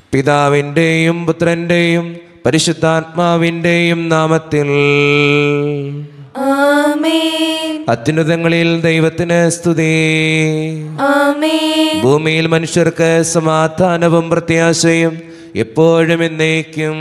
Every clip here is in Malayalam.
പിതാവിൻ്റെയും പുത്രൻ്റെയും പരിശുദ്ധാത്മാവിൻ്റെയും നാമത്തിൽ ആമേൻ അത്യുന്നതങ്ങളിൽ ദൈവത്തിന് സ്തുതി ആമേൻ ഭൂമിയിൽ മനുഷ്യർക്ക് സമാധാനവും പ്രത്യാശയും എപ്പോഴും എന്നേക്കും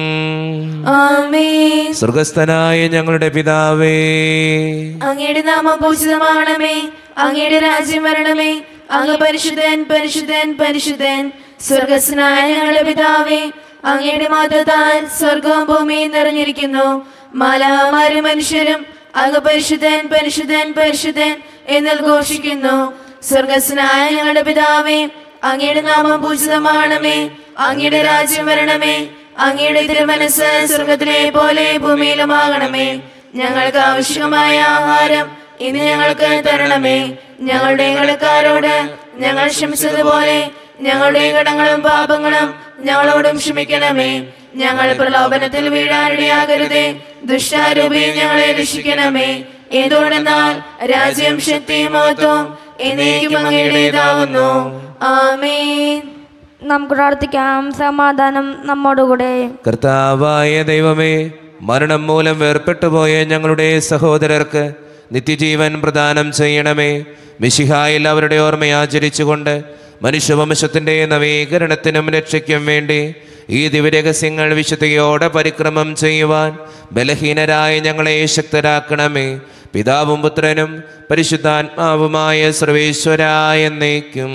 ആമേൻ സ്വർഗസ്ഥനായ ഞങ്ങളുടെ പിതാവേ അങ്ങയുടെ നാമം പൂജിതമാണമേ അങ്ങയുടെ രാജ്യം വരണമേ അങ്ങ് പരിശുദ്ധൻ പരിശുദ്ധൻ പരിശുദ്ധൻ സ്വർഗസ്നായ ഞങ്ങളുടെ പിതാവേ അങ്ങയുടെ മാതൃതാൽ സ്വർഗവും ഭൂമിയും നിറഞ്ഞിരിക്കുന്നു മാലാമാരും മനുഷ്യരും അങ്ങ് പരിശുദ്ധൻ പരിശുദ്ധൻ പരിശുദ്ധൻ എന്ന് ഘോഷിക്കുന്നു സ്വർഗസ്നായ ഞങ്ങളുടെ പിതാവേ അങ്ങയുടെ നാമം പൂജിതമാണമേ അങ്ങയുടെ രാജ്യം വരണമേ അങ്ങയുടെ തിരുമനസ് സ്വർഗത്തിലെ പോലെ ഭൂമിയിലുമാകണമേ ഞങ്ങൾക്ക് ആവശ്യമായ ആഹാരം ഇന്ന് ഞങ്ങൾക്ക് തരണമേ ഞങ്ങളുടെ കടക്കാരോട് ഞങ്ങൾ ക്ഷമിച്ചതുപോലെ ഞങ്ങളുടെ കടങ്ങളും പാപങ്ങളും ഞങ്ങളോടും ക്ഷമിക്കണമേ ഞങ്ങൾ പ്രലോഭനത്തിൽ വീഴാനിടയാകരുതേ ദുഷ്ടാരൂപി ഞങ്ങളെ രക്ഷിക്കണമേ എന്തുകൊണ്ടെന്നാൽ രാജ്യം ശക്തിയും മഹത്വം എന്നേക്കും അങ്ങയുടേതാവുന്നു ആമേൻ നമുക്ക് പ്രാർത്ഥിക്കാം സമാധാനം നമ്മോടുകൂടെ കർത്താവായ ദൈവമേ മരണം മൂലം വേർപെട്ടുപോയ ഞങ്ങളുടെ സഹോദരർക്ക് നിത്യജീവൻ പ്രദാനം ചെയ്യണമേ മിശിഹായിൽ അവരുടെ ഓർമ്മ ആചരിച്ചുകൊണ്ട് മനുഷ്യവംശത്തിൻ്റെ നവീകരണത്തിനും രക്ഷയ്ക്കും വേണ്ടി ഈ ദിവ്യരഹസ്യങ്ങൾ വിശുദ്ധിയോടെ പരിക്രമം ചെയ്യുവാൻ ബലഹീനരായ ഞങ്ങളെ ശക്തരാക്കണമേ പിതാവും പുത്രനും പരിശുദ്ധാത്മാവുമായ സർവേശ്വരായ എന്നേക്കും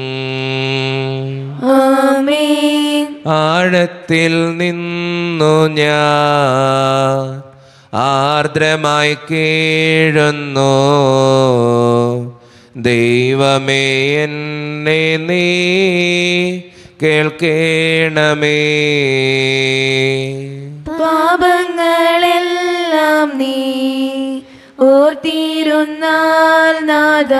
ആമേൻ ആഴത്തിൽ നിന്നു ഞാൻ ആർദ്രമായി കീഴുന്നു ദൈവമേ എന്നെ നീ കേൾക്കേണമേ പാപങ്ങളെല്ലാം നീ ഓർത്തിരുന്നാൽ നാദ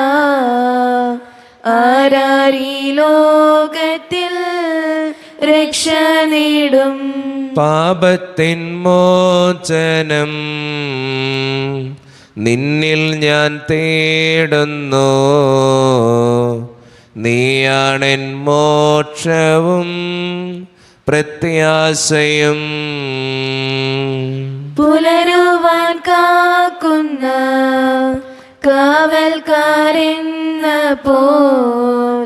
ആരാരീ ലോകത്തിൽ രക്ഷ നേടും പാപത്തിൻ മോചനം നിന്നിൽ ഞാൻ തേടുന്നു നീയാണെൻ മോക്ഷവും പ്രത്യാശയും പുലരുവാൻ കാക്കുന്ന കാവൽക്കാരെന്ന പോൽ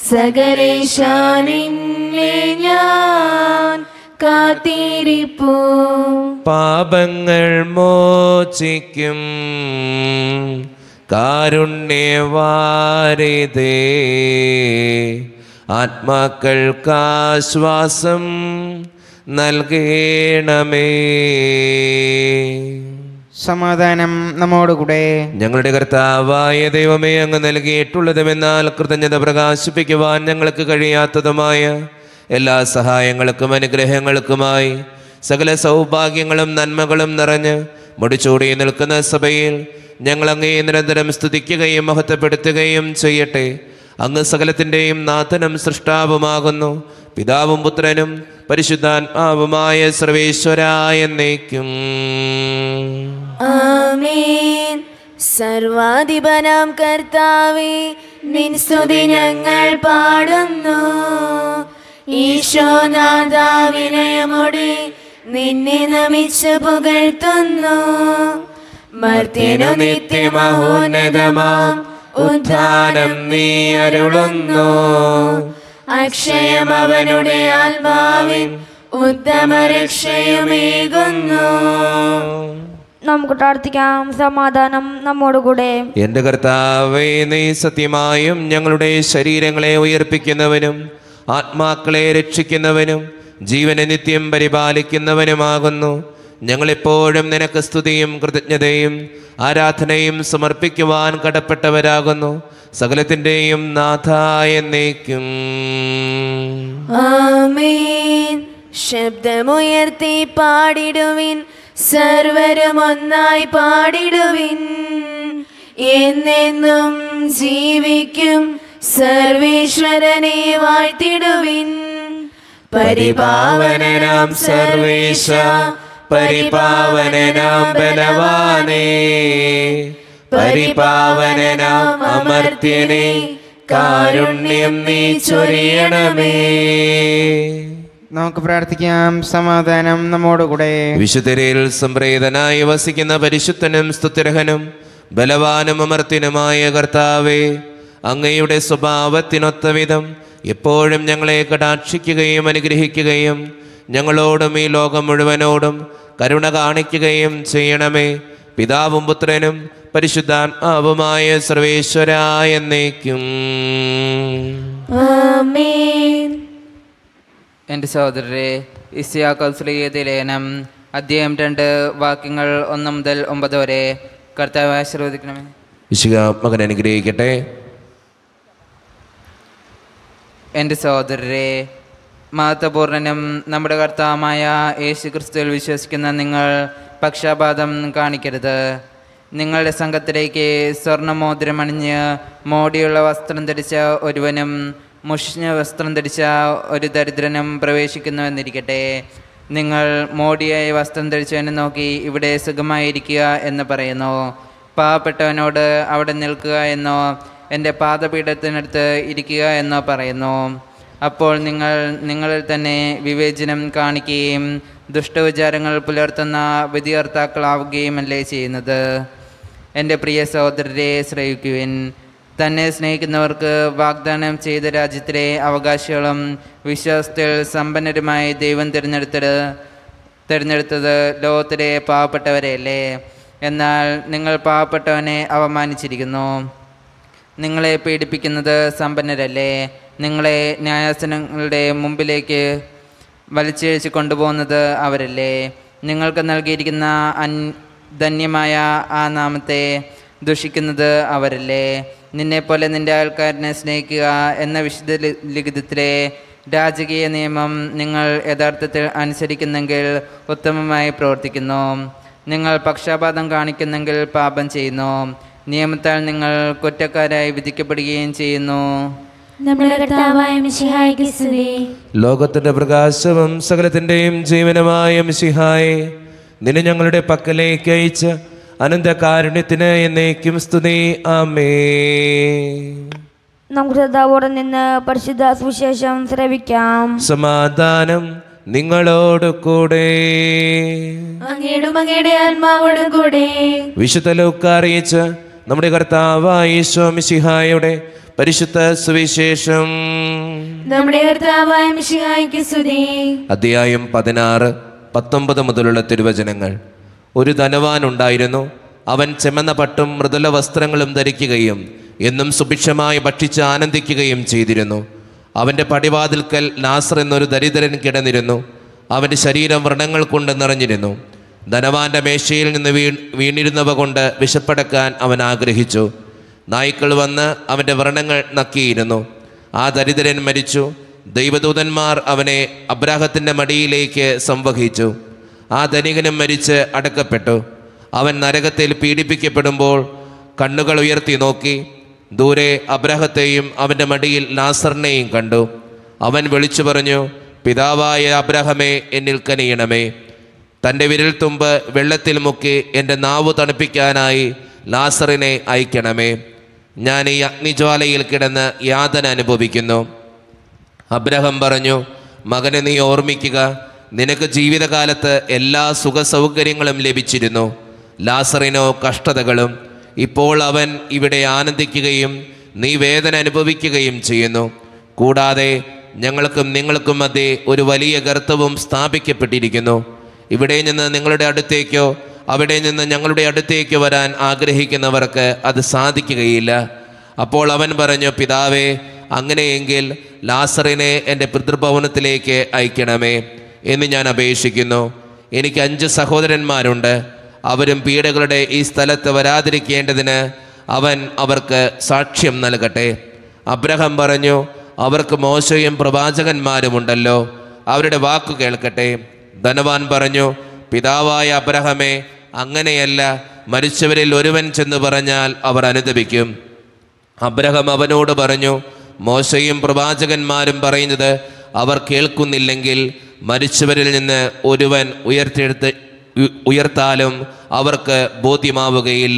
സകലേശാനിന്നെ ഞാൻ കാത്തിരിപ്പൂ പാപങ്ങൾ മോചിക്കും കാരുണ്യവാരിതേ ആത്മാക്കൾക്കാശ്വാസം നൽകണമേ സമാധാനം നമ്മോടുകൂടെ ഞങ്ങളുടെ കർത്താവായ ദൈവമേ അങ്ങ് നൽകിയിട്ടുള്ളതുമെന്നാൽ കൃതജ്ഞത പ്രകാശിപ്പിക്കുവാൻ ഞങ്ങൾക്ക് കഴിയാത്തതുമായ എല്ലാ സഹായങ്ങൾക്കും അനുഗ്രഹങ്ങൾക്കുമായി സകല സൗഭാഗ്യങ്ങളും നന്മകളും നിറഞ്ഞ് മുടിച്ചൂടി നിൽക്കുന്ന സഭയിൽ ഞങ്ങൾ അങ്ങേ നിരന്തരം സ്തുതിക്കുകയും മഹത്വപ്പെടുത്തുകയും ചെയ്യട്ടെ അങ്ങ് സകലത്തിൻ്റെയും നാഥനും സൃഷ്ടാവുമാകുന്നു പിതാവും പുത്രനും പരിശുദ്ധാത്മാവുമായ സർവേശ്വരായ എന്നേക്കും ആമേൻ സർവാധിപനാം കർത്താവേ നിൻ സ്തുതി ഞങ്ങൾ പാടുന്നു ഈശോനാഥ വിനയമോടെ നിന്നെ നമിച്ച് പുകഴ്ത്തുന്നു മർത്യനു നിത്യമഹോന്നതമാം ഉദ്ധാനം നീ അരുളുന്നു അക്ഷയം അവനുടെ ആത്മാവിൻ ഉത്തമ രക്ഷയുമേകുന്നു നമുക്ക് പ്രാർത്ഥിക്കാം സമാധാനം നമ്മോടുകൂടെ എൻ്റെ കർത്താവേ നീ സത്യമായും ഞങ്ങളുടെ ശരീരങ്ങളെ ഉയർപ്പിക്കുന്നവനും ആത്മാക്കളെ രക്ഷിക്കുന്നവനും ജീവനെ നിത്യം പരിപാലിക്കുന്നവനുമാകുന്നു ഞങ്ങളെപ്പോഴും നിനക്ക് സ്തുതിയും കൃതജ്ഞതയും ആരാധനയും സമർപ്പിക്കുവാൻ കടപ്പെട്ടവരാകുന്നു സകലത്തിൻ്റെയും നാഥായ എന്നേക്കും ആമേൻ ശബ്ദമുയർത്തി പാടിടുവിൻ സർവരും ഒന്നായി പാടിടുവിൻ എന്നെന്നും ജീവിക്കും സർവേശ്വരനെ വാഴ്ത്തിടുവിൻ പരിപാവനനാം സർവേശ പരിപാവനനാം ബലവാനേ പരിപാവനനാം അമർത്യനെ കാരുണ്യം നീ ചൊരിയണമേ നമുക്ക് പ്രാർത്ഥിക്കാം സമാധാനം നമ്മോടുകൂടെ വിശുദ്ധരിൽ സംപ്രേതനായി വസിക്കുന്ന പരിശുദ്ധനും സ്തുതിരഹനും ബലവാനും അമർത്തിനുമായ കർത്താവേ അങ്ങയുടെ സ്വഭാവത്തിനൊത്ത വിധം എപ്പോഴും ഞങ്ങളെ കടാക്ഷിക്കുകയും അനുഗ്രഹിക്കുകയും ഞങ്ങളോടും ഈ ലോകം മുഴുവനോടും കരുണ കാണിക്കുകയും ചെയ്യണമേ പിതാവും പുത്രനും പരിശുദ്ധാത്മാവുമായ സർവേശ്വരായ എന്നേക്കും ആമേൻ എൻ്റെ സഹോദരരെ ഇസ്യാക്കൗസ്ലിയത ലേഖനം അധ്യായം രണ്ട് വാക്യങ്ങൾ ഒന്ന് മുതൽ ഒമ്പത് വരെ കർത്താവ് ആശീർവദിക്കണമേ വിശുക മകൻ അനുഗ്രഹിക്കട്ടെ എൻ്റെ സഹോദരരെ മഹത്വപൂർണനും നമ്മുടെ കർത്താവുമായ യേശു ക്രിസ്തുവിൽ വിശ്വസിക്കുന്ന നിങ്ങൾ പക്ഷാപാതം കാണിക്കരുത് നിങ്ങളുടെ സംഘത്തിലേക്ക് സ്വർണ്ണമോതിരം അണിഞ്ഞ് മോടിയുള്ള വസ്ത്രം ധരിച്ച ഒരുവനും മുഷിഞ്ഞ വസ്ത്രം ധരിച്ച ഒരു ദരിദ്രനും പ്രവേശിക്കുന്നുവെന്നിരിക്കട്ടെ നിങ്ങൾ മോടിയായ വസ്ത്രം ധരിച്ചവനെ നോക്കി ഇവിടെ സുഖമായിരിക്കുക എന്ന് പറയുന്നു പാവപ്പെട്ടവനോട് അവിടെ നിൽക്കുക എന്നോ എൻ്റെ പാദപീഠത്തിനടുത്ത് ഇരിക്കുക എന്നോ പറയുന്നു അപ്പോൾ നിങ്ങൾ നിങ്ങളിൽ തന്നെ വിവേചനം കാണിക്കുകയും ദുഷ്ടവിചാരങ്ങൾ പുലർത്തുന്ന വിധികർത്താക്കളാവുകയുമല്ലേ ചെയ്യുന്നത് എൻ്റെ പ്രിയ സഹോദരരെ ശ്രയിക്കുവിൻ തന്നെ സ്നേഹിക്കുന്നവർക്ക് വാഗ്ദാനം ചെയ്ത രാജ്യത്തിലെ അവകാശികളും വിശ്വാസത്തിൽ സമ്പന്നരുമായി ദൈവം തിരഞ്ഞെടുത്തത് തിരഞ്ഞെടുത്തത് ലോകത്തിലെ പാവപ്പെട്ടവരെയല്ലേ എന്നാൽ നിങ്ങൾ പാവപ്പെട്ടവനെ അവമാനിച്ചിരിക്കുന്നു നിങ്ങളെ പീഡിപ്പിക്കുന്നത് സമ്പന്നരല്ലേ നിങ്ങളെ ന്യായാസനങ്ങളുടെ മുമ്പിലേക്ക് വലിച്ചിഴച്ച് കൊണ്ടുപോകുന്നത് അവരല്ലേ നിങ്ങൾക്ക് നൽകിയിരിക്കുന്ന അൻ ധന്യമായ ആ നാമത്തെ ദുഷിക്കുന്നത് അവരല്ലേ നിന്നെപ്പോലെ നിന്റെ ആൾക്കാരനെ സ്നേഹിക്കുക എന്ന വിശുദ്ധ ലി- ലിഖിതത്തിലെ രാജകീയ നിയമം നിങ്ങൾ യഥാർത്ഥത്തിൽ അനുസരിക്കുന്നെങ്കിൽ ഉത്തമമായി പ്രവർത്തിക്കുന്നു നിങ്ങൾ പക്ഷാപാതം കാണിക്കുന്നെങ്കിൽ പാപം ചെയ്യുന്നു നിയമത്താൽ നിങ്ങൾ കുറ്റക്കാരായി വിധിക്കപ്പെടുകയും ചെയ്യുന്നു നമ്മുടെ കർത്താവായ മിശിഹായ്ക്ക് സ്തുതി ലോകത്തിന്റെ പ്രകാശവും സകലത്തിന്റെയും ജീവനമായ മിശിഹായെ നിന്നെ ഞങ്ങളുടെ പക്കലേക്ക് അയച്ച അനന്തകാരുണ്യത്തിന് എന്നേക്കും സ്തുതി ആമേ നമുക്ക് ശ്രദ്ധാപൂർവ്വം നിന്ന് പരിശുദ്ധ സുവിശേഷം ശ്രവിക്കാം സമാധാനം നിങ്ങളോട് കൂടെ അങ്ങയുടെ അങ്ങയുടെ ആത്മാവോടും കൂടെ വിശുദ്ധ ലൂക്ക അറിയിച്ച നമ്മുടെ കർത്താവായ ഈശോ മിശിഹായുടെ പരിശുദ്ധ സുവിശേഷം നമ്മുടെ കർത്താവായ മിശിഹായ്ക്ക് സ്തുതി അധ്യായം പതിനാറ് പത്തൊമ്പത് മുതലുള്ള തിരുവചനങ്ങൾ ഒരു ധനവാൻ ഉണ്ടായിരുന്നു അവൻ ചെമന്ന പട്ടും മൃദുല വസ്ത്രങ്ങളും ധരിക്കുകയും എന്നും സുഭിക്ഷമായി ഭക്ഷിച്ച് ആനന്ദിക്കുകയും ചെയ്തിരുന്നു അവൻ്റെ പടിവാതിൽക്കൽ നാസർ എന്നൊരു ദരിദ്രൻ കിടന്നിരുന്നു അവൻ്റെ ശരീരം വ്രണങ്ങൾ കൊണ്ട് നിറഞ്ഞിരുന്നു ധനവാന്റെ മേശയിൽ നിന്ന് വീ വീണിരുന്നവ കൊണ്ട് വിശപ്പടക്കാൻ അവൻ ആഗ്രഹിച്ചു നായ്ക്കൾ വന്ന് അവൻ്റെ വ്രണങ്ങൾ നക്കിയിരുന്നു ആ ദരിദ്രൻ മരിച്ചു ദൈവദൂതന്മാർ അവനെ അബ്രാഹത്തിൻ്റെ മടിയിലേക്ക് സംവഹിച്ചു ആ ധനികനും മരിച്ച് അടക്കപ്പെട്ടു അവൻ നരകത്തിൽ പീഡിപ്പിക്കപ്പെടുമ്പോൾ കണ്ണുകൾ ഉയർത്തി നോക്കി ദൂരെ അബ്രാഹത്തെയും അവൻ്റെ മടിയിൽ നാസറിനെയും കണ്ടു അവൻ വിളിച്ചു പറഞ്ഞു പിതാവായ അബ്രാഹമേ എന്നിൽ കനിയണമേ തൻ്റെ വിരൽത്തുമ്പ് വെള്ളത്തിൽ മുക്കി എൻ്റെ നാവ് തണുപ്പിക്കാനായി ലാസറിനെ അയക്കണമേ ഞാൻ ഈ അഗ്നിജ്വാലയിൽ കിടന്ന് യാതന അനുഭവിക്കുന്നു അബ്രഹം പറഞ്ഞു മകനെ നീ ഓർമ്മിക്കുക നിനക്ക് ജീവിതകാലത്ത് എല്ലാ സുഖ സൗകര്യങ്ങളും ലഭിച്ചിരുന്നു ലാസറിനോ കഷ്ടതകളും ഇപ്പോൾ അവൻ ഇവിടെ ആനന്ദിക്കുകയും നീ വേദന അനുഭവിക്കുകയും ചെയ്യുന്നു കൂടാതെ ഞങ്ങൾക്കും നിങ്ങൾക്കും മധ്യേ ഒരു വലിയ ഗർത്തവും സ്ഥാപിക്കപ്പെട്ടിരിക്കുന്നു ഇവിടെ നിന്ന് നിങ്ങളുടെ അടുത്തേക്കോ അവിടെ നിന്ന് ഞങ്ങളുടെ അടുത്തേക്ക് വരാൻ ആഗ്രഹിക്കുന്നവർക്ക് അത് സാധിക്കുകയില്ല അപ്പോൾ അവൻ പറഞ്ഞു പിതാവേ അങ്ങനെയെങ്കിൽ ലാസറിനെ എൻ്റെ പിതൃഭവനത്തിലേക്ക് അയക്കണമേ എന്ന് ഞാൻ അപേക്ഷിക്കുന്നു എനിക്ക് അഞ്ച് സഹോദരന്മാരുണ്ട് അവരും പീഡകളുടെ ഈ സ്ഥലത്ത് വരാതിരിക്കേണ്ടതിന് അവൻ അവർക്ക് സാക്ഷ്യം നൽകട്ടെ അബ്രഹാം പറഞ്ഞു അവർക്ക് മോശയും പ്രവാചകന്മാരുമുണ്ടല്ലോ അവരുടെ വാക്കു കേൾക്കട്ടെ ധനവാൻ പറഞ്ഞു പിതാവായ അബ്രഹമേ അങ്ങനെയല്ല മരിച്ചവരിൽ ഒരുവൻ ചെന്ന് പറഞ്ഞാൽ അവർ അനുദപിക്കും അബ്രഹാം അവനോട് പറഞ്ഞു മോശയും പ്രവാചകന്മാരും പറയുന്നത് അവർ കേൾക്കുന്നില്ലെങ്കിൽ മരിച്ചവരിൽ നിന്ന് ഒരുവൻ ഉയർത്തെടുത്ത് ഉ- ഉയർത്താലും അവർക്ക് ബോധ്യമാവുകയില്ല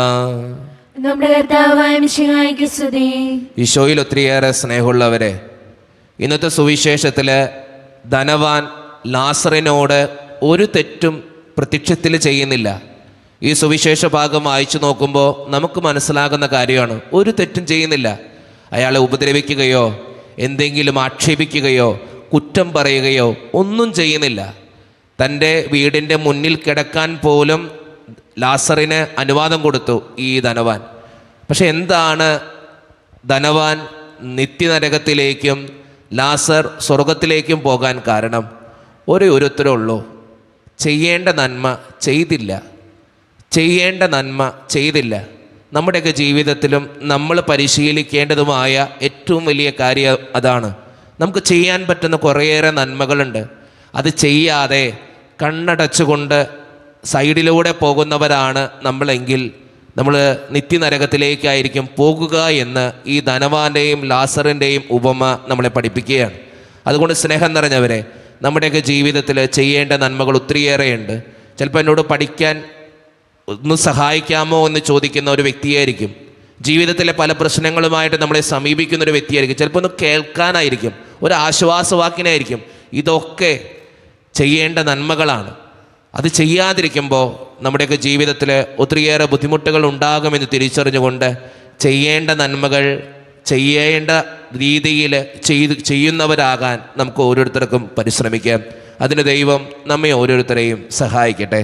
നമ്മുടെ കർത്താവായ മിശിഹായ്ക്ക് സ്തുതി ഈശോയിൽ ഒത്തിരിയേറെ സ്നേഹമുള്ളവരെ ഇന്നത്തെ സുവിശേഷത്തിൽ ധനവാൻ ലാസറിനോട് ഒരു തെറ്റും പ്രത്യക്ഷത്തിൽ ചെയ്യുന്നില്ല ഈ സുവിശേഷ ഭാഗം വായിച്ചു നോക്കുമ്പോൾ നമുക്ക് മനസ്സിലാകുന്ന കാര്യമാണ് ഒരു തെറ്റും ചെയ്യുന്നില്ല അയാളെ ഉപദ്രവിക്കുകയോ എന്തെങ്കിലും ആക്ഷേപിക്കുകയോ കുറ്റം പറയുകയോ ഒന്നും ചെയ്യുന്നില്ല തൻ്റെ വീടിൻ്റെ മുന്നിൽ കിടക്കാൻ പോലും ലാസറിന് അനുവാദം കൊടുത്തു ഈ ധനവാൻ പക്ഷെ എന്താണ് ധനവാൻ നിത്യനരകത്തിലേക്കും ലാസർ സ്വർഗത്തിലേക്കും പോകാൻ കാരണം ഒരേ ഒരുത്തരേ ഉള്ളൂ ചെയ്യേണ്ട നന്മ ചെയ്തില്ല ചെയ്യേണ്ട നന്മ ചെയ്തില്ല നമ്മുടെയൊക്കെ ജീവിതത്തിലും നമ്മൾ പരിശീലിക്കേണ്ടതുമായ ഏറ്റവും വലിയ കാര്യം അതാണ് നമുക്ക് ചെയ്യാൻ പറ്റുന്ന കുറേയേറെ നന്മകളുണ്ട് അത് ചെയ്യാതെ കണ്ണടച്ചുകൊണ്ട് സൈഡിലൂടെ പോകുന്നവരാണ് നമ്മളെങ്കിൽ നമ്മൾ നിത്യനരകത്തിലേക്കായിരിക്കും പോകുക എന്ന് ഈ ധനവാന്റെയും ലാസറിൻ്റെയും ഉപമ നമ്മളെ പഠിപ്പിക്കുകയാണ് അതുകൊണ്ട് സ്നേഹം നിറഞ്ഞവരെ നമ്മുടെയൊക്കെ ജീവിതത്തിൽ ചെയ്യേണ്ട നന്മകൾ ഒത്തിരിയേറെയുണ്ട് ചിലപ്പോൾ എന്നോട് പഠിക്കാൻ ഒന്ന് സഹായിക്കാമോ എന്ന് ചോദിക്കുന്ന ഒരു വ്യക്തിയായിരിക്കും ജീവിതത്തിലെ പല പ്രശ്നങ്ങളുമായിട്ട് നമ്മളെ സമീപിക്കുന്ന ഒരു വ്യക്തിയായിരിക്കും ചിലപ്പോൾ ഒന്ന് കേൾക്കാനായിരിക്കും ഒരു ആശ്വാസവാക്കിനായിരിക്കും ഇതൊക്കെ ചെയ്യേണ്ട നന്മകളാണ് അത് ചെയ്യാതിരിക്കുമ്പോൾ നമ്മുടെയൊക്കെ ജീവിതത്തിൽ ഒത്തിരിയേറെ ബുദ്ധിമുട്ടുകൾ ഉണ്ടാകുമെന്ന് തിരിച്ചറിഞ്ഞുകൊണ്ട് ചെയ്യേണ്ട നന്മകൾ ചെയ്യേണ്ട രീതിയിൽ ചെയ്ത് ചെയ്യുന്നവരാകാൻ നമുക്ക് ഓരോരുത്തർക്കും പരിശ്രമിക്കാം അതിന് ദൈവം നമ്മെ ഓരോരുത്തരെയും സഹായിക്കട്ടെ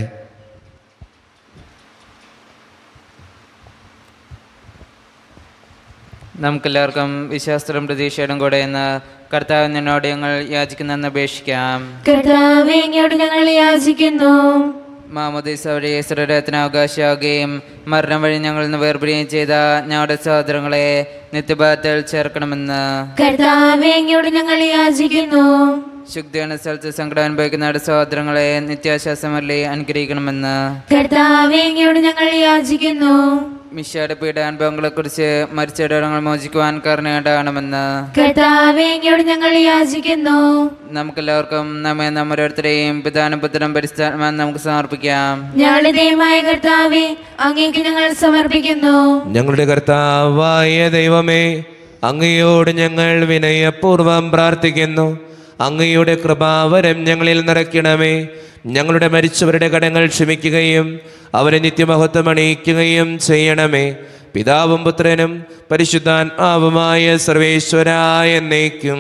നമുക്കെല്ലാവർക്കും വിശ്വാസത്തിലും പ്രതീക്ഷയോടും കൂടെ എന്ന് കർത്താവ് നിന്നോട് ഞങ്ങൾ യാചിക്കുന്നെന്ന് അപേക്ഷിക്കാം കർത്താവേ അങ്ങയോട് ഞങ്ങൾ യാചിക്കുന്നു മാമോദീസ വഴി സ്വരത്തിന് അവകാശമാവുകയും മരണം വഴി ഞങ്ങളിൽ നിന്ന് വേർപിരിയുകയും ചെയ്ത ഞങ്ങളുടെ സഹോദരങ്ങളെ നിത്യഭാഗത്തിൽ ചേർക്കണമെന്ന് കർത്താവേ അങ്ങയോട് ഞങ്ങൾ യാചിക്കുന്നു ശുദ്ധിയാണ് സ്ഥലത്ത് സങ്കടം അനുഭവിക്കുന്ന ഞങ്ങളുടെ സഹോദരങ്ങളെ നിത്യാശ്വാസമല്ലേ അനുഗ്രഹിക്കണമെന്ന് കർത്താവേ അങ്ങയോട് ഞങ്ങൾ യാചിക്കുന്നു മിഷയുടെ പീഡാനുഭവങ്ങളെ കുറിച്ച് മരിച്ചടങ്ങൾ മോചിക്കുവാൻ കാരണമാണെന്ന് കർത്താവേ അങ്ങയോട് ഞങ്ങൾ യാചിക്കുന്നു നമുക്കെല്ലാവർക്കും നമ്മെ നമ്മോരോരുത്തരെയും പിതാനും പുത്രനും പരിസ്ഥാനം നമുക്ക് സമർപ്പിക്കാം ഞങ്ങളുടെ ദൈവമായ കർത്താവേ അങ്ങേക്ക് ഞങ്ങൾ സമർപ്പിക്കുന്നു ഞങ്ങളുടെ കർത്താവായ ദൈവമേ അങ്ങയോട് ഞങ്ങൾ വിനയപൂർവം പ്രാർത്ഥിക്കുന്നു അങ്ങയുടെ കൃപാവരം ഞങ്ങളിൽ നിറയ്ക്കണമേ ഞങ്ങളുടെ മരിച്ചവരുടെ കടങ്ങൾ ക്ഷമിക്കുകയും അവരെ നിത്യമഹത്വം അണിയിക്കുകയും ചെയ്യണമേ പിതാവും പുത്രനും പരിശുദ്ധാത്മാവുമായ സർവേശ്വരായ എന്നേക്കും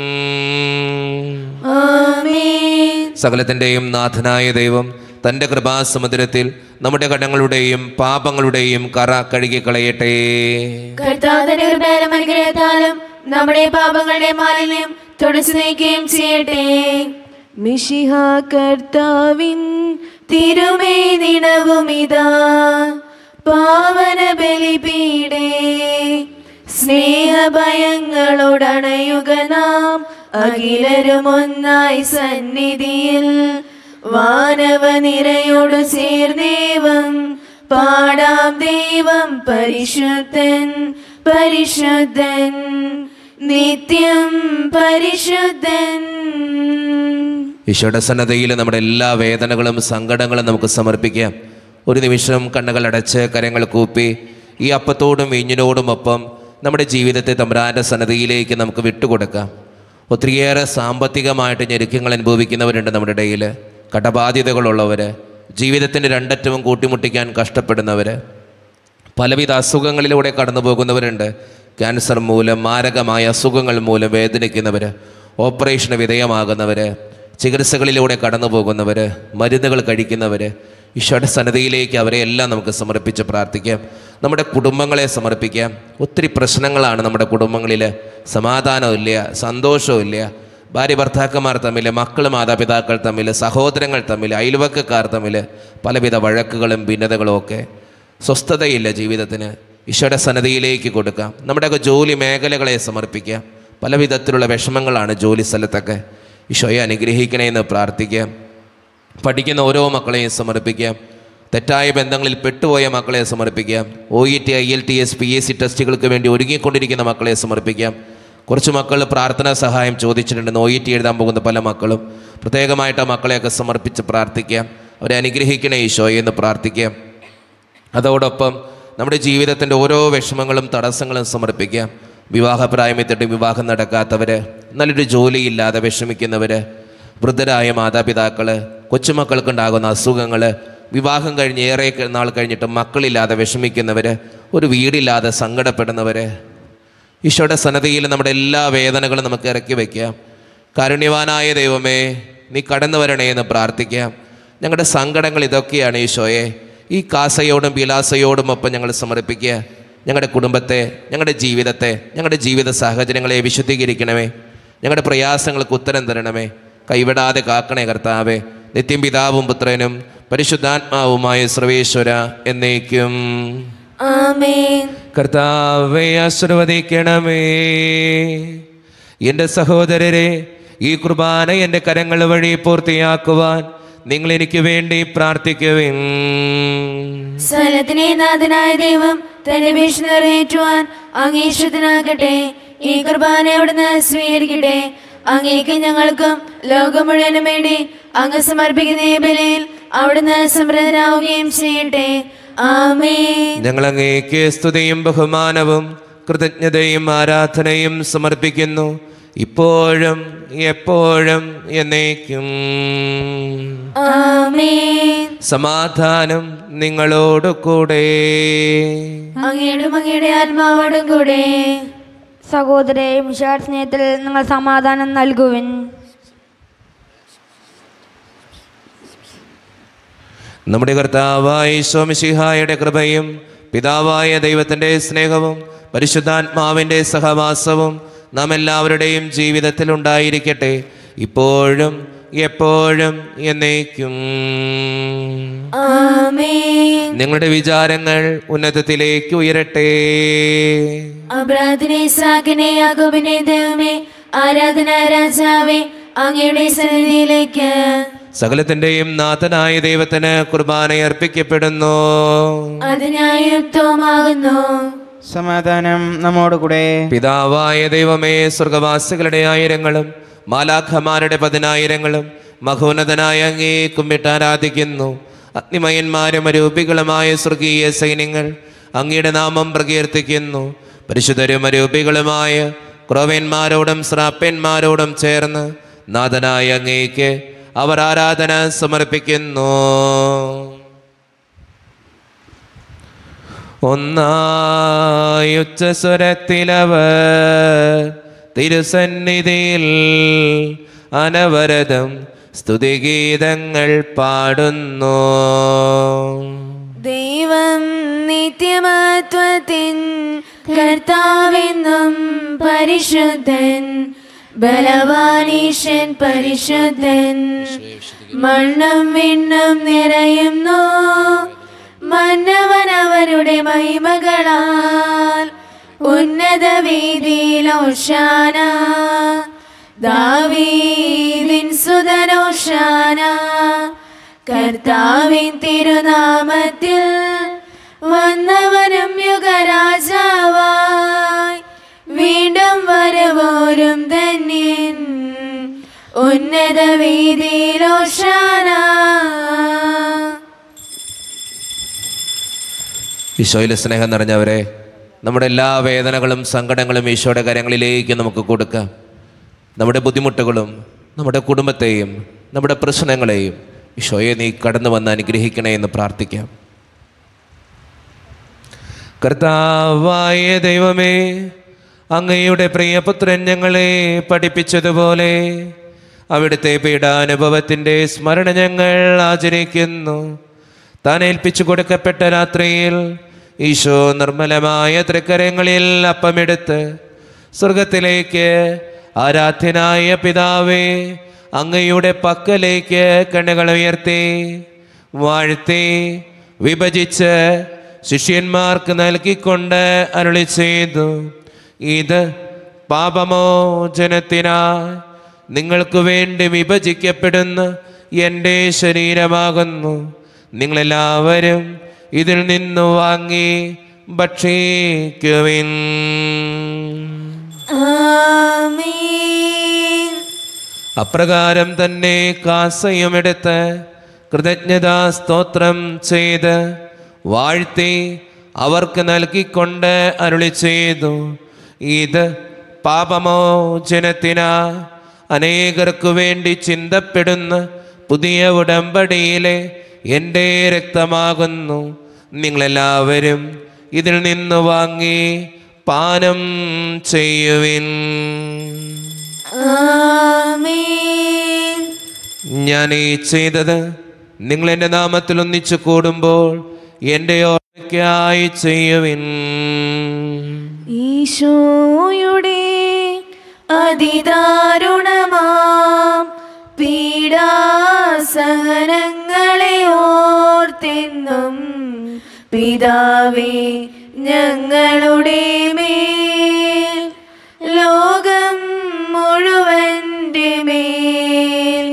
ആമേൻ സകലത്തിൻ്റെയും നാഥനായ ദൈവം തൻ്റെ കൃപാസമുദ്രത്തിൽ നമ്മുടെ കടങ്ങളുടെയും പാപങ്ങളുടെയും കറ കഴുകിക്കളയട്ടെ കർത്താവിന്റെ കൃപയാലും അനുഗ്രഹത്താലും നമ്മുടെ പാപങ്ങളുടെ മാലിന്യം തുടച്ചു നീക്കുകയും ചെയ്യട്ടെ മിഷിഹ കർത്താവിൻ തിരുമേ നിണവുമിതാ പാവന ബലിപീടേ സ്നേഹഭയങ്ങളോടണയുക നാം അഖിലരും ഒന്നായി സന്നിധിയിൽ വാനവ നിരയോട് ചേർന്നേവം പാടാം ദൈവം പരിശുദ്ധൻ പരിശുദ്ധൻ നിത്യം പരിശുദ്ധൻ ഈശോയുടെ സന്നദ്ധയിൽ നമ്മുടെ എല്ലാ വേദനകളും സങ്കടങ്ങളും നമുക്ക് സമർപ്പിക്കാം ഒരു നിമിഷം കണ്ണുകൾ അടച്ച് കരങ്ങൾ കൂപ്പി ഈ അപ്പത്തോടും വീഞ്ഞിനോടുമൊപ്പം നമ്മുടെ ജീവിതത്തെ തമ്പുരാൻ്റെ സന്നദ്ധയിലേക്ക് നമുക്ക് വിട്ടുകൊടുക്കാം ഒത്തിരിയേറെ സാമ്പത്തികമായിട്ട് ഞെരുക്കങ്ങൾ അനുഭവിക്കുന്നവരുണ്ട് നമ്മുടെ ഇടയിൽ കടബാധ്യതകളുള്ളവർ ജീവിതത്തിൻ്റെ രണ്ടറ്റവും കൂട്ടിമുട്ടിക്കാൻ കഷ്ടപ്പെടുന്നവർ പലവിധ അസുഖങ്ങളിലൂടെ കടന്നു പോകുന്നവരുണ്ട് ക്യാൻസർ മൂലം മാരകമായ അസുഖങ്ങൾ മൂലം വേദനിക്കുന്നവർ ഓപ്പറേഷന് വിധേയമാകുന്നവർ ചികിത്സകളിലൂടെ കടന്നു പോകുന്നവർ മരുന്നുകൾ കഴിക്കുന്നവർ ഈശോയുടെ സന്നദ്ധയിലേക്ക് അവരെ എല്ലാം നമുക്ക് സമർപ്പിച്ച് പ്രാർത്ഥിക്കാം നമ്മുടെ കുടുംബങ്ങളെ സമർപ്പിക്കാം ഒത്തിരി പ്രശ്നങ്ങളാണ് നമ്മുടെ കുടുംബങ്ങളിൽ സമാധാനമില്ല സന്തോഷമില്ല ഭാര്യ ഭർത്താക്കന്മാർ തമ്മിൽ മക്കൾ മാതാപിതാക്കൾ തമ്മിൽ സഹോദരങ്ങൾ തമ്മിൽ അയൽവക്കക്കാർ തമ്മിൽ പലവിധ വഴക്കുകളും ഭിന്നതകളും ഒക്കെ സ്വസ്ഥതയില്ല ജീവിതത്തിന് ഈശോയുടെ സന്നദ്ധയിലേക്ക് കൊടുക്കാം നമ്മുടെയൊക്കെ ജോലി മേഖലകളെ സമർപ്പിക്കാം പല വിധത്തിലുള്ള വിഷമങ്ങളാണ് ജോലി സ്ഥലത്തൊക്കെ ഈശോയെ അനുഗ്രഹിക്കണേ എന്ന് പ്രാർത്ഥിക്കാം പഠിക്കുന്ന ഓരോ മക്കളെയും സമർപ്പിക്കാം തെറ്റായ ബന്ധങ്ങളിൽ പെട്ടുപോയ മക്കളെ സമർപ്പിക്കാം O E T I L T S P S C ടെസ്റ്റുകൾക്ക് വേണ്ടി ഒരുങ്ങിക്കൊണ്ടിരിക്കുന്ന മക്കളെ സമർപ്പിക്കാം കുറച്ച് മക്കൾ പ്രാർത്ഥനാ സഹായം ചോദിച്ചിട്ടുണ്ട് ഒ ഇ ടി എഴുതാൻ പോകുന്ന പല മക്കളും പ്രത്യേകമായിട്ട് ആ മക്കളെയൊക്കെ സമർപ്പിച്ച് പ്രാർത്ഥിക്കാം അവരെ അനുഗ്രഹിക്കണേ ഈശോയെ എന്ന് പ്രാർത്ഥിക്കാം അതോടൊപ്പം നമ്മുടെ ജീവിതത്തിൻ്റെ ഓരോ വിഷമങ്ങളും തടസ്സങ്ങളും സമർപ്പിക്കാം വിവാഹപ്രായമെത്തിട്ട് വിവാഹം നടക്കാത്തവർ നല്ലൊരു ജോലിയില്ലാതെ വിഷമിക്കുന്നവർ വൃദ്ധരായ മാതാപിതാക്കൾ കൊച്ചുമക്കൾക്കുണ്ടാകുന്ന അസുഖങ്ങൾ വിവാഹം കഴിഞ്ഞ് ഏറെ നാൾ കഴിഞ്ഞിട്ട് മക്കളില്ലാതെ വിഷമിക്കുന്നവർ ഒരു വീടില്ലാതെ സങ്കടപ്പെടുന്നവർ ഈശോയുടെ സന്നദ്ധയിൽ നമ്മുടെ എല്ലാ വേദനകളും നമുക്ക് ഇറക്കി വയ്ക്കാം കാരുണ്യവാനായ ദൈവമേ നീ കടന്നു വരണേ എന്ന് പ്രാർത്ഥിക്കാം ഞങ്ങളുടെ സങ്കടങ്ങൾ ഇതൊക്കെയാണ് ഈശോയെ ഈ കാസയോടും വിലാസയോടും ഒപ്പം ഞങ്ങൾ സമർപ്പിക്കുക ഞങ്ങളുടെ കുടുംബത്തെ ഞങ്ങളുടെ ജീവിതത്തെ ഞങ്ങളുടെ ജീവിത സാഹചര്യങ്ങളെ വിശുദ്ധീകരിക്കണമേ ഞങ്ങളുടെ പ്രയാസങ്ങൾക്ക് ഉത്തരം തരണമേ കൈവിടാതെ കാക്കണേ കർത്താവേ നിത്യം പിതാവും പുത്രനും പരിശുദ്ധാത്മാവുമായ സർവേശ്വര എന്നേക്കും ആമേൻ കർത്താവെ ആശീർവദിക്കണമേ എൻ്റെ സഹോദരരെ ഈ കുർബാന എൻ്റെ കരങ്ങൾ വഴി പൂർത്തിയാക്കുവാൻ നിങ്ങൾ എനിക്ക് വേണ്ടി പ്രാർത്ഥിക്കുവിൻ സ്ഥലത്തിനെ നാഥനായ ദൈവം തന്റെ ഭീഷ നിറവേറ്റുവാൻ അങ്ങേശ്വരനാകട്ടെ ഈ കുർബാന അവിടുന്ന് സ്വീകരിക്കട്ടെ അങ്ങേക്ക് ഞങ്ങൾക്കും ലോകം മുഴുവനും വേണ്ടി അങ്ങ് സമർപ്പിക്കുന്ന ഈ ബലിയിൽ അവിടുന്ന് സമൃദ്ധനാവുകയും ചെയ്യട്ടെ ആമേൻ ഞങ്ങൾ അങ്ങേക്ക് സ്തുതിയും ബഹുമാനവും കൃതജ്ഞതയും ആരാധനയും സമർപ്പിക്കുന്നു ഇപ്പോഴും എപ്പോഴും എന്നേക്കും ആമേൻ സമാധാനം നിങ്ങളോട് കൂടെ അങ്ങയുടെ അങ്ങയുടെ ആത്മാവോടും കൂടെ സഹോദരെ മിഷാർ സ്നേഹത്തിൽ നിങ്ങൾ സമാധാനം നൽകുവിൻ നമ്മുടെ കർത്താവായ സോമശിഹായുടെ കൃപയും പിതാവായ ദൈവത്തിൻ്റെ സ്നേഹവും പരിശുദ്ധാത്മാവിൻ്റെ സഹവാസവും നാം എല്ലാവരുടെയും ജീവിതത്തിൽ ഉണ്ടായിരിക്കട്ടെ ഇപ്പോഴും എപ്പോഴും എന്നേക്കും ആമേൻ നിങ്ങളുടെ വിചാരങ്ങൾ ഉന്നതത്തിലേക്ക് ഉയരട്ടെ അബ്രാദിനെ സാക്കിനെ യാക്കോബിനെ ദൈവമേ ആരാധന രാജാവേ അങ്ങയുടെ സന്നിധിയിലേക്ക് സകലത്തിൻ്റെയും നാഥനായ ദൈവത്തിന് കുർബാന അർപ്പിക്കപ്പെടുന്നു അത് ന്യായയുക്തവുമാകുന്നു സമാധാനം നമ്മോടുകൂടെ പിതാവായ ദൈവമേ സ്വർഗവാസികളുടെ ആയിരങ്ങളും മാലാഖമാരുടെ പതിനായിരങ്ങളും മഹോന്നതനായ അങ്ങേ കുമ്മിട്ട് ആരാധിക്കുന്നു അഗ്നിമയന്മാരും അരൂപികളുമായ സ്വർഗീയ സൈന്യങ്ങൾ അങ്ങയുടെ നാമം പ്രകീർത്തിക്കുന്നു പരിശുദ്ധരും അരൂപികളുമായ ക്രോവന്മാരോടും ശ്രാപ്പന്മാരോടും ചേർന്ന് നാഥനായ അങ്ങേക്ക് അവർ ആരാധന സമർപ്പിക്കുന്നു ഒന്നായുച്ചസ്വരത്തിലവർ തിരുസന്നിധിയിൽ അനവരതം സ്തുതിഗീതങ്ങൾ പാടുന്നു ദൈവം നിത്യമത്വത്തിൻ കർത്താവെന്നും പരിശുദ്ധൻ ബലവാനീശൻ പരിശുദ്ധൻ മണ്ണും വിണ്ണും നിറയുന്നു മന്നവൻ അവരുടെ മഹിമകളാൽ ഉന്നത വീതിയിലോഷാന ദാവീദിൻ സുതനോഷാന കർത്താവിൻ തിരുനാമത്തിൽ വന്നവനും യുഗരാജാവായി വീണ്ടും വരവോരും ധന്യൻ ഉന്നത വീതിയിലോഷാന ഈശോയിലെ സ്നേഹം നിറഞ്ഞവരെ നമ്മുടെ എല്ലാ വേദനകളും സങ്കടങ്ങളും ഈശോയുടെ കരങ്ങളിലേക്ക് നമുക്ക് കൊടുക്കാം നമ്മുടെ ബുദ്ധിമുട്ടുകളും നമ്മുടെ കുടുംബത്തെയും നമ്മുടെ പ്രശ്നങ്ങളെയും ഈശോയെ നീ കടന്നു വന്ന് അനുഗ്രഹിക്കണേ എന്ന് പ്രാർത്ഥിക്കാം കർത്താവായ ദൈവമേ അങ്ങയുടെ പ്രിയപുത്രൻ ഞങ്ങളെ പഠിപ്പിച്ചതുപോലെ അവിടുത്തെ പീഡാനുഭവത്തിൻ്റെ സ്മരണ ഞങ്ങൾ ആചരിക്കുന്നു താൻ ഏൽപ്പിച്ചു കൊടുക്കപ്പെട്ട രാത്രിയിൽ ഈശോ നിർമ്മലമായ തൃക്കരങ്ങളിൽ അപ്പമെടുത്ത് സ്വർഗത്തിലേക്ക് ആരാധ്യനായ പിതാവേ അങ്ങയുടെ പക്കലേക്ക് കണ്ണുകൾ ഉയർത്തി വാഴ്ത്തി വിഭജിച്ച് ശിഷ്യന്മാർക്ക് നൽകിക്കൊണ്ട് അരുളി ചെയ്തു ഇത് പാപമോചനത്തിനായി നിങ്ങൾക്ക് വേണ്ടി വിഭജിക്കപ്പെടുന്ന എൻ്റെ ശരീരമാകുന്നു നിങ്ങളെല്ലാവരും ഇതിൽ നിന്ന് വാങ്ങി ഭക്ഷിക്കുവിൻ ആമീൻ അപ്രകാരം തന്നെ കാസയുമെടുത്ത് കൃതജ്ഞതാ സ്തോത്രം ചെയ്ത് വാഴ്ത്തി അവർക്ക് നൽകിക്കൊണ്ട് അരുളി ചെയ്തു ഇത് പാപമോചനത്തിന അനേകർക്കു വേണ്ടി ചിന്തപ്പെടുന്ന പുതിയ ഉടമ്പടിയിലെ എൻ്റെ രക്തമാകുന്നു നിങ്ങളെല്ലാവരും ഇതിൽ നിന്ന് വാങ്ങി പാനം ചെയ്യുവിൻ ആമേൻ ഞാൻ ഈ ചെയ്തത് നിങ്ങൾ എൻ്റെ നാമത്തിൽ ഒന്നിച്ചു കൂടുമ്പോൾ എൻ്റെ ഓർമ്മയ്ക്കായി ചെയ്യുവിൻ ഈശോയുടെ അതിദാരുണമാം പീഡാസഹനങ്ങളെ ഓർത്തെന്നും പിതാവേ ഞങ്ങളുടെ മേൽ ലോകം മുഴുവൻ്റെ മേൽ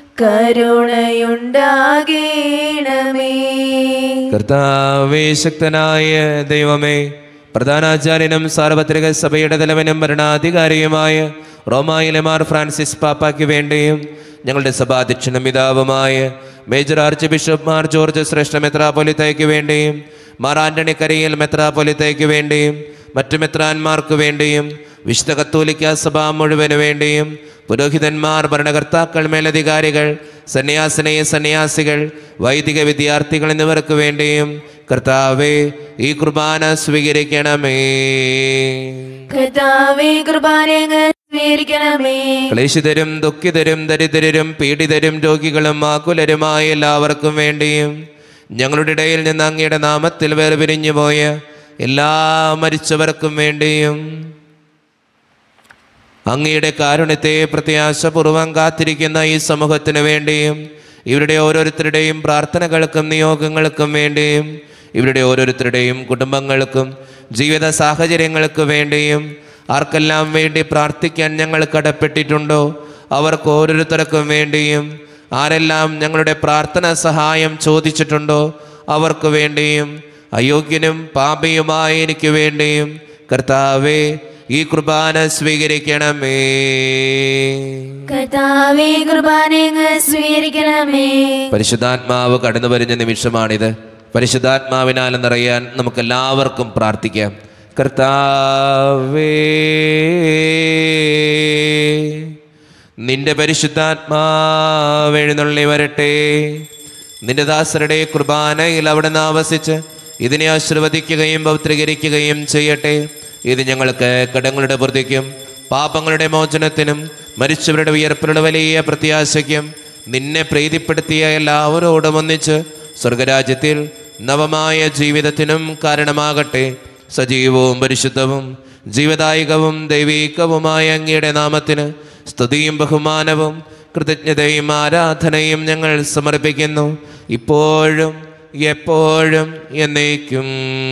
കരുണയുണ്ടാകേണമേ കർത്താവേ ശക്തനായ ദൈവമേ പ്രധാനാചാര്യനും സാർവത്രിക സഭയുടെ തലവനും ഭരണാധികാരിയുമായ റോമായിലെ മാർ ഫ്രാൻസിസ് പാപ്പായ്ക്ക് വേണ്ടിയും ഞങ്ങളുടെ സഭാധ്യക്ഷനും പിതാവുമായ major archbishop Mar George ശ്രേഷ്ഠ മെത്രാപൊലിത്തയ്ക്ക് വേണ്ടിയും മാർ ആന്റണി കരയിൽ മെത്രാപൊലിത്തയ്ക്ക് വേണ്ടിയും മറ്റു മെത്രാന്മാർക്ക് വേണ്ടിയും വിശുദ്ധ കത്തോലിക്ക സഭ മുഴുവന് വേണ്ടിയും പുരോഹിതന്മാർ ഭരണകർത്താക്കൾ മേലധികാരികൾ സന്യാസിനയ സന്യാസികൾ വൈദിക വിദ്യാർത്ഥികൾ എന്നിവർക്ക് വേണ്ടിയും കർത്താവെ ഈ കുർബാന സ്വീകരിക്കണമേ കർത്താവേ കൃപാനങ്ങ് സ്വീകരിക്കണമേ ക്ലേശിതരും ദുഃഖിതരും ദരിദ്രരും പീഡിതരും രോഗികളും ആകുലരുമായ എല്ലാവർക്കും വേണ്ടിയും ഞങ്ങളുടെ ഇടയിൽ നിന്ന് അങ്ങയുടെ നാമത്തിൽ വേർപിരിഞ്ഞു പോയ എല്ലാ മരിച്ചവർക്കും വേണ്ടിയും അങ്ങയുടെ കാരുണ്യത്തെ പ്രത്യാശപൂർവം കാത്തിരിക്കുന്ന ഈ സമൂഹത്തിന് വേണ്ടിയും ഇവരുടെ ഓരോരുത്തരുടെയും പ്രാർത്ഥനകൾക്കും നിയോഗങ്ങൾക്കും വേണ്ടിയും ഇവരുടെ ഓരോരുത്തരുടെയും കുടുംബങ്ങൾക്കും ജീവിത സാഹചര്യങ്ങൾക്ക് വേണ്ടിയും ആർക്കെല്ലാം വേണ്ടി പ്രാർത്ഥിക്കാൻ ഞങ്ങൾ കടപ്പെട്ടിട്ടുണ്ടോ അവർക്ക് ഓരോരുത്തർക്കും വേണ്ടിയും ആരെല്ലാം ഞങ്ങളുടെ പ്രാർത്ഥന സഹായം ചോദിച്ചിട്ടുണ്ടോ അവർക്ക് വേണ്ടിയും അയോഗ്യനും പാപിയുമായ എനിക്ക് വേണ്ടിയും കർത്താവേ ഈ കുർബാന സ്വീകരിക്കണമേ കർത്താവേ കൃപാനങ്ങ് സ്വീകരിക്കണമേ പരിശുദ്ധാത്മാവ് കടന്നു വരുന്ന നിമിഷമാണിത് പരിശുദ്ധാത്മാവിനാൽ നിറയാൻ നമുക്ക് എല്ലാവർക്കും പ്രാർത്ഥിക്കാം കർത്താവേ നിന്റെ പരിശുദ്ധാത്മാവ് എഴുന്നള്ളി വരട്ടെ നിന്റെ ദാസരുടെ കുർബാനയിൽ അവിടെ ആവസിച്ച് ഇതിനെ ആശീർവദിക്കുകയും പൗത്രീകരിക്കുകയും ചെയ്യട്ടെ ഇത് ഞങ്ങൾക്ക് കടങ്ങളുടെ വൃദ്ധിക്കും പാപങ്ങളുടെ മോചനത്തിനും മരിച്ചവരുടെ ഉയർപ്പിനുള്ള വലിയ പ്രത്യാശയ്ക്കും നിന്നെ പ്രീതിപ്പെടുത്തിയ എല്ലാവരോടും ഒന്നിച്ച് സ്വർഗരാജ്യത്തിൽ നവമായ ജീവിതത്തിനും കാരണമാകട്ടെ സജീവവും പരിശുദ്ധവും ജീവദായകവും ദൈവീകവുമായ അങ്ങയുടെ നാമത്തിന് സ്തുതിയും ബഹുമാനവും കൃതജ്ഞതയും ആരാധനയും ഞങ്ങൾ സമർപ്പിക്കുന്നു ഇപ്പോഴും എപ്പോഴും എന്നേക്കും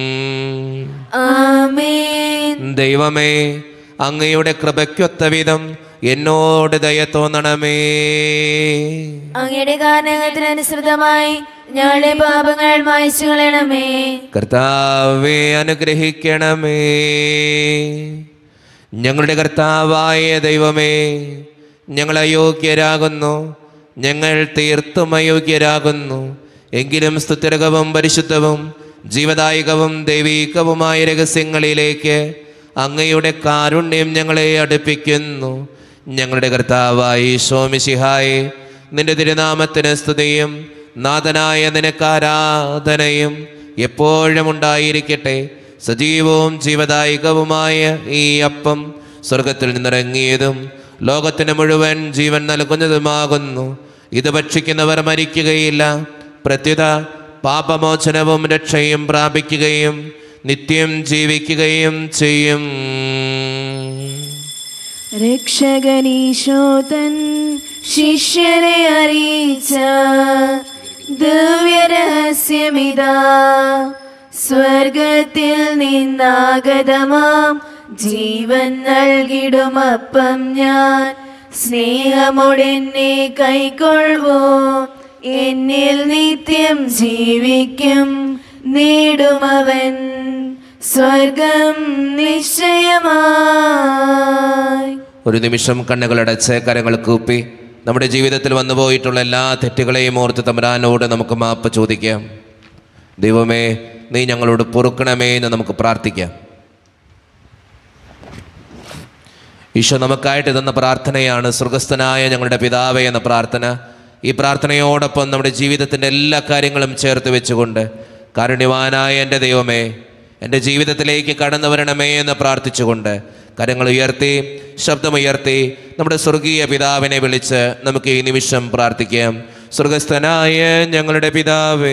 ആമേൻ ദൈവമേ അങ്ങയുടെ കൃപയ്ക്കൊത്ത വിധം എന്നോട് ദയ തോന്നണമേ അങ്ങയുടെ കാരണത്തിനനുസൃതമായി ഞങ്ങളുടെ പാപങ്ങൾ മായ്ച്ചു കളയണമേ കർത്താവെ അനുഗ്രഹിക്കണമേ ഞങ്ങളുടെ കർത്താവായ ദൈവമേ ഞങ്ങൾ അയോഗ്യരാകുന്നു ഞങ്ങൾ തീർത്തും അയോഗ്യരാകുന്നു എങ്കിലും സ്തുത്യർഹവും പരിശുദ്ധവും ജീവദായകവും ദൈവീകവുമായ രഹസ്യങ്ങളിലേക്ക് അങ്ങയുടെ കാരുണ്യം ഞങ്ങളെ അടുപ്പിക്കുന്നു ഞങ്ങളുടെ കർത്താവായി ശോമിശിഹായെ നിന്റെ തിരുനാമത്തിന് സ്തുതിയും നാഥനായ നിനക്ക് ആരാധനയും എപ്പോഴും ഉണ്ടായിരിക്കട്ടെ സജീവവും ജീവദായകവുമായ ഈ അപ്പം സ്വർഗത്തിൽ നിന്നിറങ്ങിയതും ലോകത്തിന് മുഴുവൻ ജീവൻ നൽകുന്നതുമാകുന്നു ഇത് ഭക്ഷിക്കുന്നവർ മരിക്കുകയില്ല പ്രത്യുത പാപമോചനവും രക്ഷയും പ്രാപിക്കുകയും നിത്യം ജീവിക്കുകയും ചെയ്യും രക്ഷകനീശോതൻ ശിഷ്യരെ അറിയിച്ച ദിവ്യരഹസ്യമിതാ സ്വർഗത്തിൽ നിന്നാഗതമാം ജീവൻ നൽകിടുമപ്പം ഞാൻ സ്നേഹമോടെന്നെ കൈക്കൊള്ളുവോ എന്നിൽ നിത്യം ജീവിക്കും നേടുമവൻ സ്വർഗം നിശ്ചയമായി ഒരു നിമിഷം കണ്ണുകളടച്ച് കരങ്ങൾ കൂപ്പി നമ്മുടെ ജീവിതത്തിൽ വന്നു പോയിട്ടുള്ള എല്ലാ തെറ്റുകളെയും ഓർത്ത് തമ്പരാനോട് നമുക്ക് മാപ്പ് ചോദിക്കാം ദൈവമേ നീ ഞങ്ങളോട് പൊറുക്കണമേ എന്ന് നമുക്ക് പ്രാർത്ഥിക്കാം ഈശോ നമുക്കായിട്ട് തന്ന പ്രാർത്ഥനയാണ് സ്വർഗസ്ഥനായ ഞങ്ങളുടെ പിതാവേ എന്ന പ്രാർത്ഥന ഈ പ്രാർത്ഥനയോടൊപ്പം നമ്മുടെ ജീവിതത്തിൻ്റെ എല്ലാ കാര്യങ്ങളും ചേർത്ത് വെച്ചുകൊണ്ട് കാരുണ്യവാനായ എൻ്റെ ദൈവമേ എൻ്റെ ജീവിതത്തിലേക്ക് കടന്നു വരണമേ എന്ന് പ്രാർത്ഥിച്ചുകൊണ്ട് കരങ്ങൾ ഉയർത്തി ശബ്ദമുയർത്തി നമ്മുടെ സ്വർഗീയ പിതാവിനെ വിളിച്ച് നമുക്ക് ഈ നിമിഷം പ്രാർത്ഥിക്കാം സ്വർഗസ്ഥനായ ഞങ്ങളുടെ പിതാവേ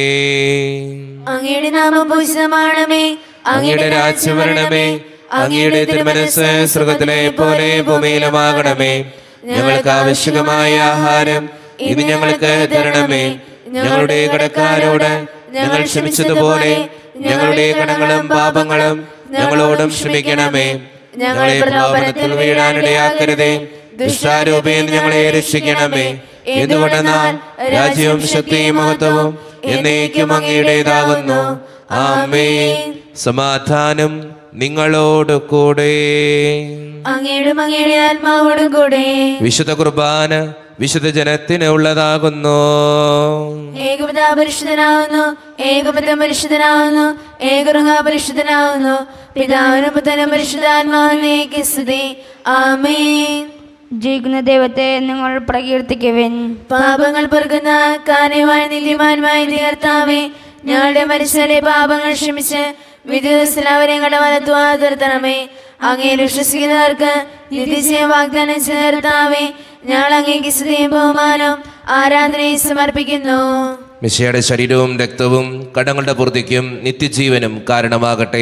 അങ്ങയുടെ നാമം പൂജിതമാണമേ അങ്ങയുടെ രാജ്യം വരണമേ അങ്ങയുടെ തിരുമനസ് സ്വർഗത്തിലെ പോലെ ഭൂമിയിലുമാകണമേ ഞങ്ങൾക്ക് ആവശ്യമായ ആഹാരം ഇത് ഞങ്ങൾക്ക് തരണമേ ഞങ്ങളുടെ കടക്കാരോട് ഞങ്ങൾ ക്ഷമിച്ചതുപോലെ ഞങ്ങളുടെ കടങ്ങളും പാപങ്ങളും ഞങ്ങളോടും ക്ഷമിക്കണമേ ഞങ്ങളെ പ്രലോഭനത്തിൽ വീഴാനിടയാക്കരുതേ ദുഷ്ടാരൂപയിൽ ഞങ്ങളെ രക്ഷിക്കണമേ എന്തുകൊണ്ടെന്നാൽ രാജ്യവും ശക്തിയും മഹത്വവും എന്നേക്കും അങ്ങയുടേതാകുന്നു ആമേ സമാധാനം നിങ്ങളോട് കൂടെ അങ്ങയുടെ അങ്ങയുടെ ആത്മാവോടും കൂടെ വിശുദ്ധ കുർബാന വിശുദ്ധ ജനത്തിന് ഉള്ളതാകുന്നു ഏകപിതാ പരിശുദ്ധനാവുന്നു ഏകപിത പരിശുദ്ധനാവുന്നു ഏകറുഹ പരിശുദ്ധനാവുന്നു പിതാവിനും പുത്രനും പരിശുദ്ധാത്മാവിലേക്ക് സ്തുതി ആമേൻ ജയിക്കുന്ന ദൈവത്തെ നിങ്ങൾ പ്രകീർത്തിക്കുവിൻ പാപങ്ങൾ പൊറുക്കുന്ന കാനവായ നില്യമാനുമായ തീർത്താവേ ഞങ്ങളുടെ മനുഷ്യരെ പാപങ്ങൾ ക്ഷമിച്ച് വിധി ദിവസത്തിൽ അവരെ കടവലത്തുവാ തീർത്തണമേ അങ്ങേ വിശ്വസിക്കുന്നവർക്ക് നിത്യജയം വാഗ്ദാനം ചേർത്താവേ ഞങ്ങൾ അങ്ങേക്ക് സ്തുതിയും ബഹുമാനവും ആരാധനയും സമർപ്പിക്കുന്നു മിശയുടെ ശരീരവും രക്തവും കടങ്ങളുടെ പൂർത്തിക്കും നിത്യജീവനും കാരണമാകട്ടെ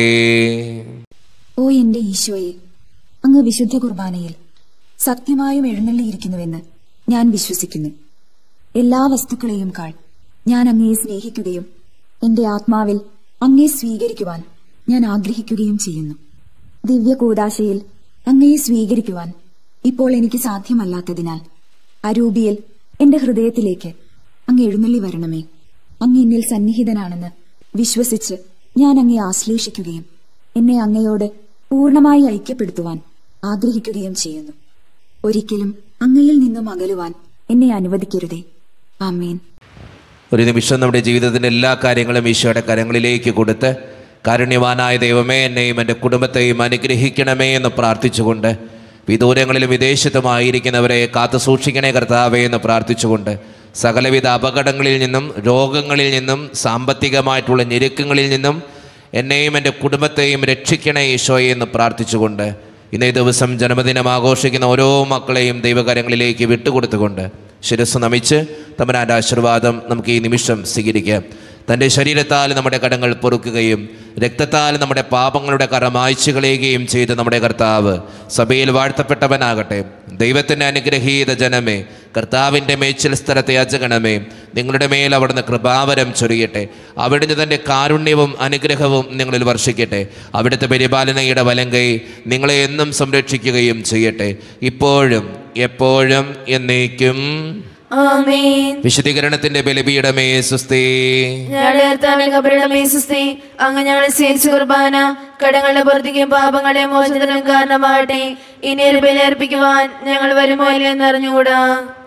ഓ എന്റെ ഈശോയെ അങ്ങ് വിശുദ്ധ കുർബാനയിൽ സത്യമായും എഴുന്നള്ളിയിരിക്കുന്നുവെന്ന് ഞാൻ വിശ്വസിക്കുന്നു എല്ലാ വസ്തുക്കളെയും കാൾ ഞാൻ അങ്ങയെ സ്നേഹിക്കുകയും എന്റെ ആത്മാവിൽ അങ്ങയെ സ്വീകരിക്കുവാൻ ഞാൻ ആഗ്രഹിക്കുകയും ചെയ്യുന്നു ദിവ്യ കൂദാശയിൽ അങ്ങയെ സ്വീകരിക്കുവാൻ ഇപ്പോൾ എനിക്ക് സാധ്യമല്ലാത്തതിനാൽ അരൂപിയിൽ എന്റെ ഹൃദയത്തിലേക്ക് അങ്ങ് എഴുന്നള്ളി വരണമേ അങ്ങ് എന്നിൽ സന്നിഹിതനാണെന്ന് വിശ്വസിച്ച് ഞാൻ അങ്ങയെ ആശ്ലേഷിക്കുകയും എന്നെ അങ്ങയോട് പൂർണ്ണമായി ഐക്യപ്പെടുത്തുവാൻ ആഗ്രഹിക്കുകയും ചെയ്യുന്നു ഒരിക്കലും അങ്ങയിൽ നിന്നും അകലുവാൻ എന്നെ അനുവദിക്കരുതേ ആമേൻ ഒരു നിമിഷം നമ്മുടെ ജീവിതത്തിൻ്റെ എല്ലാ കാര്യങ്ങളും ഈശോയുടെ കരങ്ങളിലേക്ക് കൊടുത്ത് കാരുണ്യവാനായ ദൈവമേ എന്നെയും എൻ്റെ കുടുംബത്തെയും അനുഗ്രഹിക്കണമേ എന്ന് പ്രാർത്ഥിച്ചുകൊണ്ട് വിദൂരങ്ങളിലും വിദേശത്തുമായിരിക്കുന്നവരെ കാത്തു സൂക്ഷിക്കണേ കർത്താവേ എന്ന് പ്രാർത്ഥിച്ചുകൊണ്ട് സകലവിധ അപകടങ്ങളിൽ നിന്നും രോഗങ്ങളിൽ നിന്നും സാമ്പത്തികമായിട്ടുള്ള ഞെരുക്കങ്ങളിൽ നിന്നും എന്നെയും എൻ്റെ കുടുംബത്തെയും രക്ഷിക്കണേ ഈശോയെ എന്ന് പ്രാർത്ഥിച്ചുകൊണ്ട് ഇന്നേ ദിവസം ജന്മദിനം ആഘോഷിക്കുന്ന ഓരോ മക്കളെയും ദൈവകരങ്ങളിലേക്ക് വിട്ടുകൊടുത്തുകൊണ്ട് ശിരസ് നമിച്ച് തമ്പനാൻ്റെ ആശീർവാദം നമുക്ക് ഈ നിമിഷം സ്വീകരിക്കാം തൻ്റെ ശരീരത്താൽ നമ്മുടെ കടങ്ങൾ പൊറുക്കുകയും രക്തത്താൽ നമ്മുടെ പാപങ്ങളുടെ കറ മായ്ച്ചു കളയുകയും ചെയ്ത നമ്മുടെ കർത്താവ് സഭയിൽ വാഴ്ത്തപ്പെട്ടവനാകട്ടെ ദൈവത്തിൻ്റെ അനുഗ്രഹീത ജനമേ കർത്താവിൻ്റെ മേച്ചിൽ സ്ഥലത്തെ അജഗണമേ നിങ്ങളുടെ മേൽ അവിടുന്ന് കൃപാവരം ചൊരിയട്ടെ അവിടുന്ന് തൻ്റെ കാരുണ്യവും അനുഗ്രഹവും നിങ്ങളിൽ വർഷിക്കട്ടെ അവിടുത്തെ പരിപാലനയുടെ വലങ്കൈ നിങ്ങളെ എന്നും സംരക്ഷിക്കുകയും ചെയ്യട്ടെ ഇപ്പോഴും എപ്പോഴും എന്നേക്കും ആമേൻ വിശദീകരണത്തിന്റെ ബലിപീഠമേ സുസ്ഥി ഞങ്ങളുടെ കർത്താവിന്റെ കബറിടമേ സുസ്തി അങ്ങ് ഞങ്ങളെ സ്വീകരിച്ച കുർബാന കടങ്ങളുടെ പുറത്തേക്കും പാപങ്ങളുടെ മോചനത്തിനും കാരണമാകട്ടെ ഇനി ഒരു ബലി അർപ്പിക്കുവാൻ ഞങ്ങൾ വരുമോ ഇല്ലെന്ന് അറിഞ്ഞുകൂടാ